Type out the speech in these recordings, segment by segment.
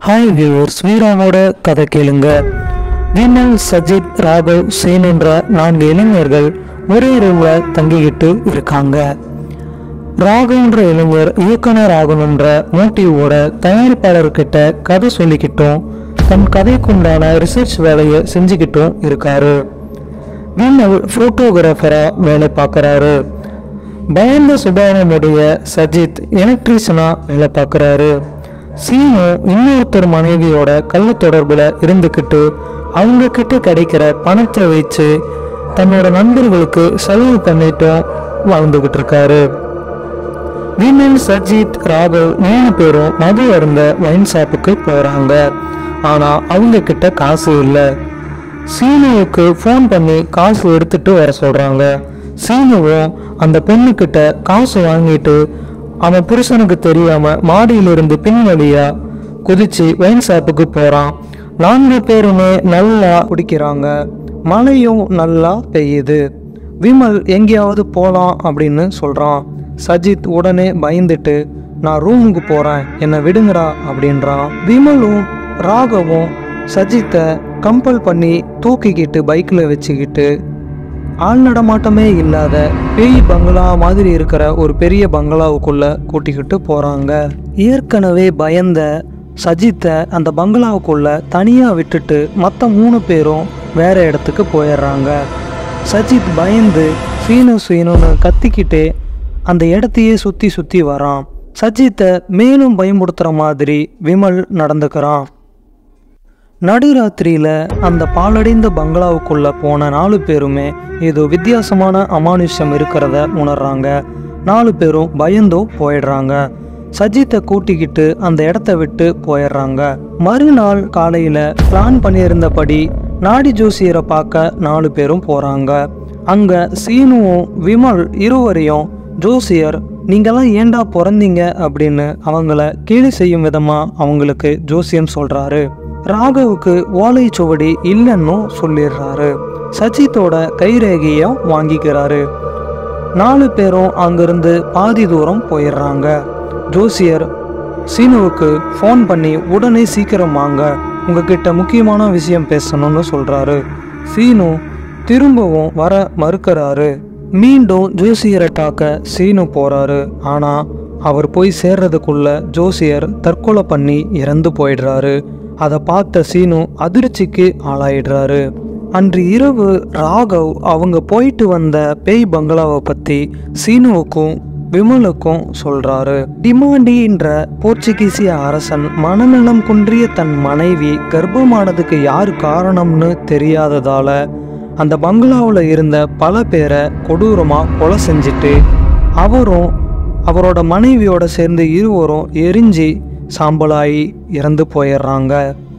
hi viewers வீராவோட கதை கேளுங்க விமல் சஜித் ராகவ் சேன் என்ற நான்கு இளைஞர்கள் ஒரே ரூம்ல தங்கிக்கிட்டு இருக்காங்க ராகவன்ற இளைஞர் இயக்குனர் ஆகணுன்ற மோட்டிவோட தயாரிப்பாளர்கிட்ட கதை சொல்லிக்கிட்டும் தன் கதைக்குண்டான ரிசர்ச் வேலையை செஞ்சுக்கிட்டும் இருக்காரு விமல் ஃபோட்டோகிராஃபரா வேலை பார்க்குறாரு பயந்த சுபாவமுடைய சஜித் எலக்ட்ரீஷனா வேலை பார்க்குறாரு சீனு இன்னொருத்தர் மனைவியோட கள்ள தொடர்புல இருந்துக்கிட்டு அவங்க கிட்ட கிடைக்கிற பணத்தை வச்சு தன்னோட நண்பர்களுக்கு செலவு பண்ணிட்டும் வாழ்ந்துகிட்டு இருக்காரு விமல் சஜித் ராகவ் மூணு பேரும் மது அருந்த வைன் ஷாப்புக்கு போறாங்க ஆனா அவங்க கிட்ட காசு இல்லை சீனுவுக்கு ஃபோன் பண்ணி காசு எடுத்துட்டு வர சொல்றாங்க சீனுவும் அந்த பொண்ணுக்கிட்ட காசு வாங்கிட்டு அவன் புருஷனுக்கு தெரியாம மாடியிலிருந்து பின்வழியா குதிச்சு வைன் ஷாப்புக்கு போறான் நான்கு பேருமே நல்லா குடிக்கிறாங்க மழையும் நல்லா பெய்யுது விமல் எங்கேயாவது போகலாம் அப்படின்னு சொல்கிறான் சஜித் உடனே பயந்துட்டு நான் ரூமுக்கு போகிறேன் என்னை விடுங்கடா அப்படின்றான் விமலும் ராகவும் சஜித்தை கம்பல் பண்ணி தூக்கிக்கிட்டு பைக்கில் வச்சுக்கிட்டு ஆள் நடமாட்டமே இல்லாத பேய் பங்களா மாதிரி இருக்கிற ஒரு பெரிய பங்களாவுக்குள்ள கூட்டிக்கிட்டு போறாங்க ஏற்கனவே பயந்த சஜித்தை அந்த பங்களாவுக்குள்ள தனியா விட்டுட்டு மற்ற மூணு பேரும் வேற இடத்துக்கு போயிடுறாங்க சஜித் பயந்து சீனு சீனுன்னு கத்திக்கிட்டே அந்த இடத்தையே சுத்தி சுத்தி வரான் சஜித்தை மேலும் பயமுடுத்துற மாதிரி விமல் நடந்துக்கிறான் நடுராத்திரியில அந்த பாலடைந்த பங்களாவுக்குள்ள போன நாலு பேருமே ஏதோ வித்தியாசமான அமானுஷ்யம் இருக்கிறத உணர்றாங்க நாலு பேரும் பயந்தும் போயிடுறாங்க சஜித்தை கூட்டிக்கிட்டு அந்த இடத்த விட்டு போயிடுறாங்க மறுநாள் காலையில பிளான் பண்ணியிருந்தபடி நாடி ஜோசியரை பார்க்க நாலு பேரும் போறாங்க அங்க சீனுவும் விமல் இருவரையும் ஜோசியர் நீங்கெல்லாம் ஏன்டா பிறந்தீங்க அப்படின்னு அவங்கள கேலி செய்யும் விதமா அவங்களுக்கு ஜோசியம் சொல்றாரு ராகவுக்கு ஓலைச்சுவடி இல்லைன்னு சொல்லிடுறாரு சஜித்தோட கைரேகையும் வாங்கிக்கிறாரு நாலு பேரும் அங்கிருந்து பாதி தூரம் போயிடுறாங்க ஜோசியர் சீனுவுக்கு ஃபோன் பண்ணி உடனே சீக்கிரம் வாங்க உங்ககிட்ட முக்கியமான விஷயம் பேசணும்னு சொல்றாரு சீனு திரும்பவும் வர மறுக்கிறாரு மீண்டும் ஜோசியரை தாக்க சீனு போறாரு ஆனா அவர் போய் சேர்றதுக்குள்ள ஜோசியர் தற்கொலை பண்ணி இறந்து போயிடுறாரு அதை பார்த்த சீனு அதிர்ச்சிக்கு ஆளாயிடுறாரு அன்று இரவு ராகவ் அவங்க போயிட்டு வந்த பேய் பங்களாவை பத்தி சீனுவுக்கும் விமலுக்கும் சொல்றாரு டிமாண்டின்ற போர்ச்சுகீசிய அரசன் மனநலம் குன்றிய தன் மனைவி கர்ப்பமானதுக்கு யார் காரணம்னு தெரியாததால அந்த பங்களாவில் இருந்த பல பேரை கொடூரமாக கொலை செஞ்சுட்டு அவரும் அவரோட மனைவியோட சேர்ந்து இருவரும் எரிஞ்சு சாம்பலாகி இறந்து போயிடுறாங்க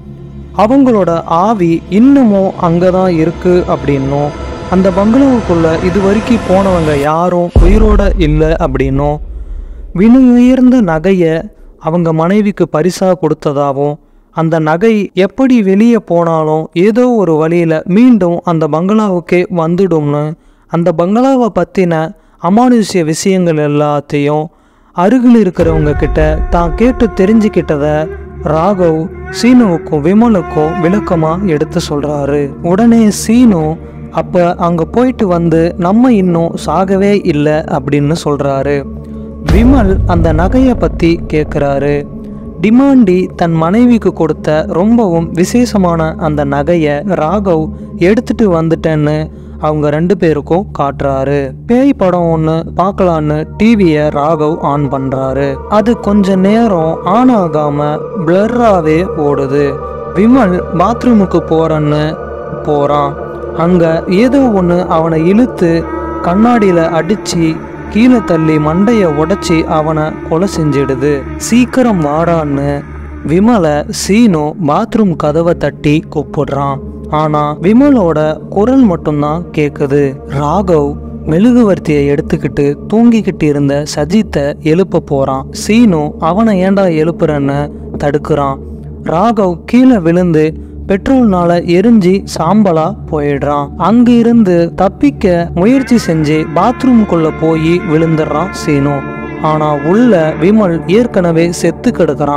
அவங்களோட ஆவி இன்னமும் அங்கே தான் இருக்கு அப்படின்னும் அந்த பங்களாவுக்குள்ள இது வரைக்கும் போனவங்க யாரும் உயிரோட இல்லை அப்படின்னும் வினு உயர்ந்த நகையை அவங்க மனைவிக்கு பரிசாக கொடுத்ததாகவும் அந்த நகை எப்படி வெளியே போனாலும் ஏதோ ஒரு வழியில் மீண்டும் அந்த பங்களாவுக்கே வந்துடும்னு அந்த பங்களாவை பற்றின அமானுஷ்ய விஷயங்கள் எல்லாத்தையும் அருகில் இருக்கிறவங்க கிட்ட தான் கேட்டு தெரிஞ்சுக்கிட்டத ராகவ் சீனுவுக்கும் விமலுக்கும் விளக்கமாக எடுத்து சொல்கிறாரு உடனே சீனு அப்போ அங்கே போயிட்டு வந்து நம்ம இன்னும் சாகவே இல்லை அப்படின்னு சொல்கிறாரு விமல் அந்த நகையை பற்றி கேட்குறாரு டிமாண்டி தன் மனைவிக்கு கொடுத்த ரொம்பவும் விசேஷமான அந்த நகையை ராகவ் எடுத்துட்டு வந்துட்டேன்னு அவங்க ரெண்டு பேருக்கும் காட்டுறாரு பேய் படம் ஒன்று பார்க்கலான்னு டிவியை ராகவ் ஆன் பண்ணுறாரு அது கொஞ்ச நேரம் ஆன் ஆகாம பிளர்ராகவே ஓடுது விமல் பாத்ரூமுக்கு போறேன்னு போகிறான் அங்கே ஏதோ ஒன்று அவனை இழுத்து கண்ணாடியில் அடித்து கீழே தள்ளி மண்டையை உடைச்சி அவனை கொலை செஞ்சிடுது சீக்கிரம் வாடான்னு விமலை சீனு பாத்ரூம் கதவை தட்டி கூப்பிடுறான் ஆனா விமலோட குரல் மட்டும்தான் கேக்குது ராகவ் மெழுகுவர்த்தியை எடுத்துக்கிட்டு தூங்கிக்கிட்டு இருந்த சஜித்தை எழுப்ப போறான் சீனு அவனை ஏன்டா எழுப்புறன்னு தடுக்கிறான் ராகவ் கீழே விழுந்து பெட்ரோல்னால எரிஞ்சு சாம்பலா போயிடுறான் அங்க இருந்து தப்பிக்க முயற்சி செஞ்சு பாத்ரூமுக்குள்ள போய் விழுந்துடுறான் சீனு ஆனா உள்ள விமல் ஏற்கனவே செத்து கிடக்குறான்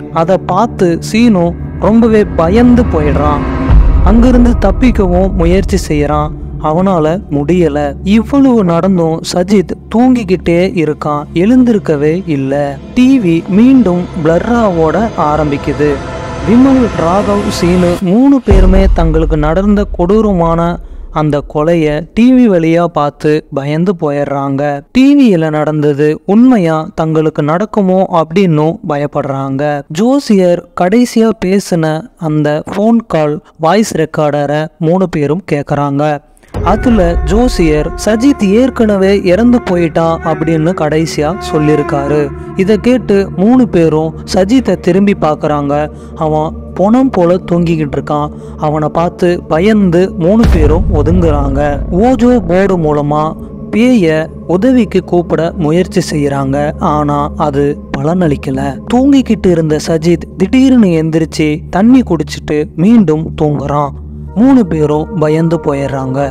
அதை பார்த்து சீனு ரொம்பவே பயந்து போயிடுறான் அங்கிருந்து தப்பிக்கவும் முயற்சி செய்யறான் அவனால முடியல இவ்வளவு நடந்தும் சஜித் தூங்கிக்கிட்டே இருக்கான் எழுந்திருக்கவே இல்லை டிவி மீண்டும் பிளர்ரா ஓட ஆரம்பிக்குது விமல் ராகவ் சீனு மூணு பேருமே தங்களுக்கு நடந்த கொடூரமான அந்த கொலையை டிவி வழியா பார்த்து பயந்து போயிடுறாங்க டிவியில நடந்தது உண்மையா தங்களுக்கு நடக்குமோ அப்படின்னும் பயப்படுறாங்க ஜோசியர் கடைசியா பேசின அந்த ஃபோன் கால் வாய்ஸ் ரெக்கார்டரை மூணு பேரும் கேட்குறாங்க அதுல ஜோசியர் சஜித் ஏற்கனவே இறந்து போயிட்டான் அப்படின்னு கடைசியா சொல்லியிருக்காரு இதை கேட்டு மூணு பேரும் சஜித்தை திரும்பி பார்க்கறாங்க அவன் பொணம் போல தூங்கிக்கிட்டு இருக்கான் அவனை பார்த்து பயந்து மூணு பேரும் ஒதுங்குறாங்க ஓஜோ போர்டு மூலமா பேய உதவிக்கு கூப்பிட முயற்சி செய்யறாங்க ஆனா அது பலனளிக்கல தூங்கிக்கிட்டு இருந்த சஜித் திடீர்னு எந்திரிச்சு தண்ணி குடிச்சிட்டு மீண்டும் தூங்குறான் மூணு பேரும் பயந்து போயிடுறாங்க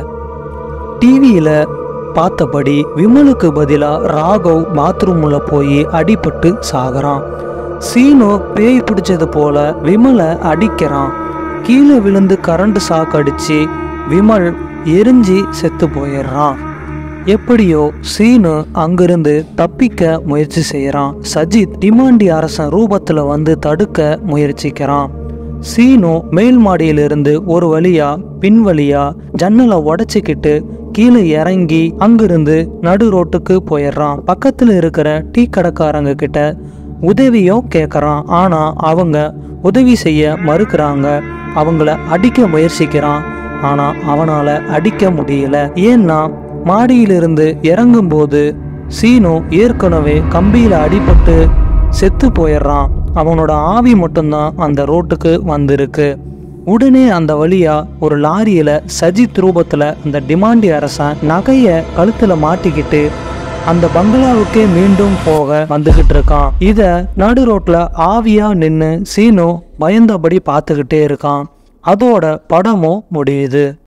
டிவியில பார்த்தபடி விமலுக்கு பதிலா ராகவ் பாத்ரூம்ல போய் அடிபட்டு சாகுறான் சீனு பேய் பிடிச்சது போல விமலை அடிக்கிறான் கீழே விழுந்து கரண்ட் ஷாக் அடிச்சு விமல் எரிஞ்சு செத்து போயிடுறான் எப்படியோ சீனு அங்கிருந்து தப்பிக்க முயற்சி செய்யறான் சஜித் டிமாண்டி அரசன் ரூபத்துல வந்து தடுக்க முயற்சிக்கிறான் சீனு மேல் மாடியிலிருந்து ஒரு வழியா பின் வழியா ஜன்னலை உடைச்சிக்கிட்டு கீழே இறங்கி அங்கிருந்து நடு ரோட்டுக்கு போயிடுறான் பக்கத்துல இருக்கிற டீ கடைக்காரங்க கிட்ட உதவியும் கேட்குறான் ஆனா அவங்க உதவி செய்ய மறுக்கிறாங்க அவங்கள அடிக்க முயற்சிக்கிறான் ஆனா அவனால அடிக்க முடியல ஏன்னா மாடியிலிருந்து இறங்கும்போது சீனு ஏற்கனவே கம்பியில அடிபட்டு செத்து போயிடுறான் அவனோட ஆவி மட்டும்தான் அந்த ரோட்டுக்கு வந்திருக்கு உடனே அந்த வழியா ஒரு லாரியில சஜித் ரூபத்துல அந்த டிமாண்டி அரசன் நகைய கழுத்துல மாட்டிக்கிட்டு அந்த பங்களாவுக்கே மீண்டும் போக வந்துகிட்டு இருக்கான் இத நடு ரோட்ல ஆவியா நின்னு சீனு பயந்தபடி பார்த்துக்கிட்டே இருக்கான் அதோட படமும் முடியுது